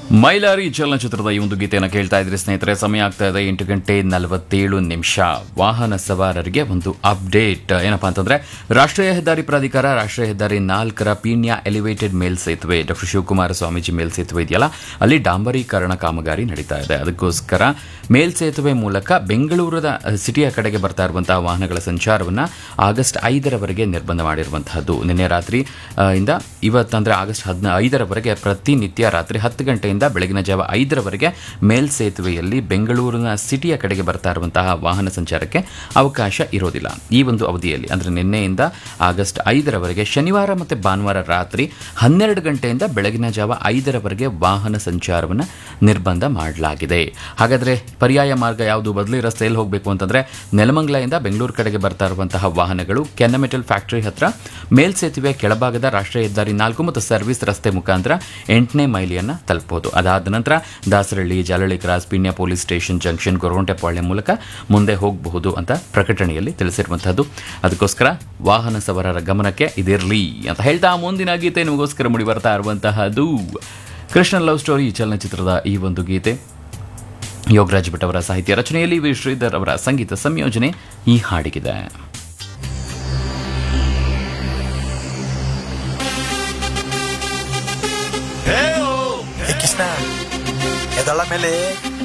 ಮೈಲಾರಿ ಚಲನಚಿತ್ರದ ಈ ಒಂದು ಗೀತೆಯನ್ನು ಕೇಳ್ತಾ ಇದ್ರೆ ಸ್ನೇಹಿತರೆ ಸಮಯ ಆಗ್ತಾ ಇದೆ ಎಂಟು ಗಂಟೆ ನಲವತ್ತೇಳು ನಿಮಿಷ ವಾಹನ ಸವಾರರಿಗೆ ಒಂದು ಅಪ್ಡೇಟ್ ಏನಪ್ಪಾ ಅಂತಂದ್ರೆ ರಾಷ್ಟ್ರೀಯ ಹೆದ್ದಾರಿ ಪ್ರಾಧಿಕಾರ ರಾಷ್ಟ್ರೀಯ ಹೆದ್ದಾರಿ ನಾಲ್ಕರ ಪೀಣ್ಯ ಎಲಿವೇಟೆಡ್ ಮೇಲ್ ಸೇತುವೆ ಡಾಕ್ಟರ್ ಶಿವಕುಮಾರ ಸ್ವಾಮೀಜಿ ಮೇಲ್ ಸೇತುವೆ ಇದೆಯಲ್ಲ ಅಲ್ಲಿ ಡಾಂಬರೀಕರಣ ಕಾಮಗಾರಿ ನಡೀತಾ ಇದೆ ಅದಕ್ಕೋಸ್ಕರ ಮೇಲ್ ಸೇತುವೆ ಮೂಲಕ ಬೆಂಗಳೂರದ ಸಿಟಿಯ ಕಡೆಗೆ ಬರ್ತಾ ಇರುವಂತಹ ವಾಹನಗಳ ಸಂಚಾರವನ್ನ ಆಗಸ್ಟ್ ಐದರವರೆಗೆ ನಿರ್ಬಂಧ ಮಾಡಿರುವಂತಹದ್ದು ನಿನ್ನೆ ರಾತ್ರಿ ಆ, ಇಂದ ಇವತ್ತಂದ್ರೆ ಆಗಸ್ಟ್ ಹದಿನ ಐದರವರೆಗೆ ಪ್ರತಿನಿತ್ಯ ರಾತ್ರಿ ಹತ್ತು ಗಂಟೆಯಿಂದ ಬೆಳಗಿನ ಜಾವ ಐದರವರೆಗೆ ಮೇಲ್ ಸೇತುವೆಯಲ್ಲಿ ಬೆಂಗಳೂರಿನ ಸಿಟಿಯ ಕಡೆಗೆ ಬರ್ತಾ ಇರುವಂತಹ ವಾಹನ ಸಂಚಾರಕ್ಕೆ ಅವಕಾಶ ಇರೋದಿಲ್ಲ ಈ ಒಂದು ಅವಧಿಯಲ್ಲಿ ಅಂದ್ರೆ ನಿನ್ನೆಯಿಂದ ಆಗಸ್ಟ್ ಐದರವರೆಗೆ ಶನಿವಾರ ಮತ್ತು ಭಾನುವಾರ ರಾತ್ರಿ ಹನ್ನೆರಡು ಗಂಟೆಯಿಂದ ಬೆಳಗಿನ ಜಾವ ಐದರವರೆಗೆ ವಾಹನ ಸಂಚಾರವನ್ನು ನಿರ್ಬಂಧ ಮಾಡಲಾಗಿದೆ ಹಾಗಾದ್ರೆ ಪರ್ಯಾಯ ಮಾರ್ಗ ಯಾವುದು ಬದಲಿ ರಸ್ತೆಯಲ್ಲಿ ಹೋಗಬೇಕು ಅಂತಂದ್ರೆ ನೆಲಮಂಗಲದಿಂದ ಬೆಂಗಳೂರು ಕಡೆಗೆ ಬರ್ತಾ ಇರುವಂತಹ ವಾಹನಗಳು ಕೆನ್ನಮೆಟಲ್ ಫ್ಯಾಕ್ಟರಿ ಹತ್ರ ಮೇಲ್ಸೇತುವೆ ಕೆಳಭಾಗದ ರಾಷ್ಟ್ರೀಯ ಹೆದ್ದಾರಿ ನಾಲ್ಕು ಮತ್ತು ಸರ್ವಿಸ್ ರಸ್ತೆ ಮುಖಾಂತರ ಎಂಟನೇ ಮೈಲಿಯನ್ನು ತಲುಪಬಹುದು ಅದಾದ ನಂತರ Dasarahalli Jalahalli cross Peenya police station junction Goraguntepalya ಮೂಲಕ ಮುಂದೆ ಹೋಗಬಹುದು ಅಂತ ಪ್ರಕಟಣೆಯಲ್ಲಿ ತಿಳಿಸಿರುವಂತಹದ್ದು ಅದಕ್ಕೋಸ್ಕರ ವಾಹನ ಸವಾರರ ಗಮನಕ್ಕೆ ಇದಿರಲಿ ಅಂತ ಹೇಳ್ತಾ ಮುಂದಿನ ಗೀತೆ ನಿಮಗೋಸ್ಕರ ಮುಡಿ ಬರ್ತಾ ಇರುವಂತಹದ್ದು ಕೃಷ್ಣ ಲವ್ ಸ್ಟೋರಿ ಚಲನಚಿತ್ರದ ಈ ಒಂದು ಗೀತೆ ಯೋಗರಾಜ್ ಭಟ್ ಅವರ ಸಾಹಿತ್ಯ ರಚನೆಯಲ್ಲಿ ವಿ ಶ್ರೀಧರ್ ಅವರ ಸಂಗೀತ ಸಂಯೋಜನೆ ಈ ಹಾಡಿಗಿದೆ ಏ ಕೃಷ್ಣ ಎದಳ ಮೇಲೆ